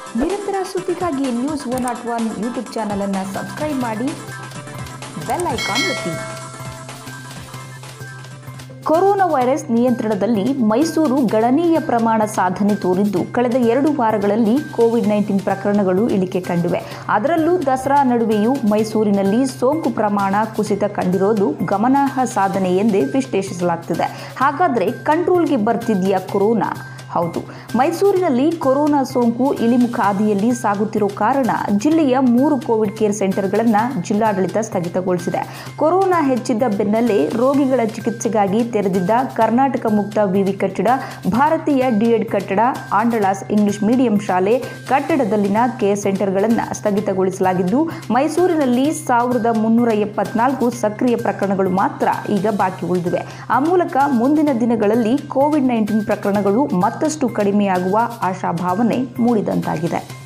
ನಿರಂತರ ಸುದ್ದಿಗಾಗಿ news one not one YouTube ಚಾನಲನ್ನು ಸಬ್ಸ್ಕ್ರೈಬ್ ಮಾಡಿ ಬೆಲ್ ಐಕಾನ್ ಒತ್ತಿ ಕೊರೋನಾ ವೈರಸ್ ನಿಯಂತ್ರಣದಲ್ಲಿ ಮೈಸೂರು ಗಣನೀಯ ಪ್ರಮಾಣ ಸಾಧನೆ ತೋರಿದ್ದು ಕಳೆದ ಎರಡು ವಾರಗಳಲ್ಲಿ ಕೋವಿಡ್ ನೈನ್ಟೀನ್ ಪ್ರಕರಣಗಳು ಇಳಿಕೆ ಕಂಡಿವೆ ಅದರಲ್ಲೂ ದಸರಾ ನಡುವೆಯೂ ಮೈಸೂರಿನಲ್ಲಿ ಸೋಂಕು ಪ್ರಮಾಣ ಕುಸಿತ ಕಂಡಿರೋದು ಗಮನಾರ್ಹ ಸಾಧನೆ ಎಂದೇ ವಿಶ್ಲೇಷಿಸಲಾಗ್ತಿದೆ ಹಾಗಾದರೆ ಕಂಟ್ರೋಲ್ಗೆ ಬರ್ತಿದೆಯಾ ಕೊರೋನಾ ಹೌದು ಮೈಸೂರಿನಲ್ಲಿ ಕೊರೋನಾ ಸೋಂಕು ಇಳಿಮುಖ ಹಾದಿಯಲ್ಲಿ ಸಾಗುತ್ತಿರೋ ಕಾರಣ ಜಿಲ್ಲೆಯ ಮೂರು ಕೋವಿಡ್ ಕೇರ್ ಸೆಂಟರ್ಗಳನ್ನು ಜಿಲ್ಲಾಡಳಿತ ಸ್ಥಗಿತಗೊಳಿಸಿದೆ ಕೊರೋನಾ ಹೆಚ್ಚಿದ್ದ ಬೆನ್ನಲ್ಲೇ ರೋಗಿಗಳ ಚಿಕಿತ್ಸೆಗಾಗಿ ತೆರೆದಿದ್ದ ಕರ್ನಾಟಕ ಮುಕ್ತ ವಿವಿ ಕಟ್ಟಡ ಭಾರತೀಯ ಡಿಎಡ್ ಕಟ್ಟಡ ಆಂಡಳಾಸ್ ಇಂಗ್ಲಿಷ್ ಮೀಡಿಯಂ ಶಾಲೆ ಕಟ್ಟಡದಲ್ಲಿನ ಕೇರ್ ಸೆಂಟರ್ಗಳನ್ನು ಸ್ಥಗಿತಗೊಳಿಸಲಾಗಿದ್ದು ಮೈಸೂರಿನಲ್ಲಿ ಸಾವಿರದ ಮುನ್ನೂರ ಎಪ್ಪತ್ನಾಲ್ಕು ಸಕ್ರಿಯ ಪ್ರಕರಣಗಳು ಮಾತ್ರ ಈಗ ಬಾಕಿ ಉಳಿದಿವೆ ಆ ಮೂಲಕ ಮುಂದಿನ ದಿನಗಳಲ್ಲಿ ಕೋವಿಡ್ ನೈನ್ಟೀನ್ ಪ್ರಕರಣಗಳು ಮತ್ತಷ್ಟು ಕಡಿಮೆಯಾಗುವ ಆಶಾಭಾವನೆ ಮೂಡಿದಂತಾಗಿದೆ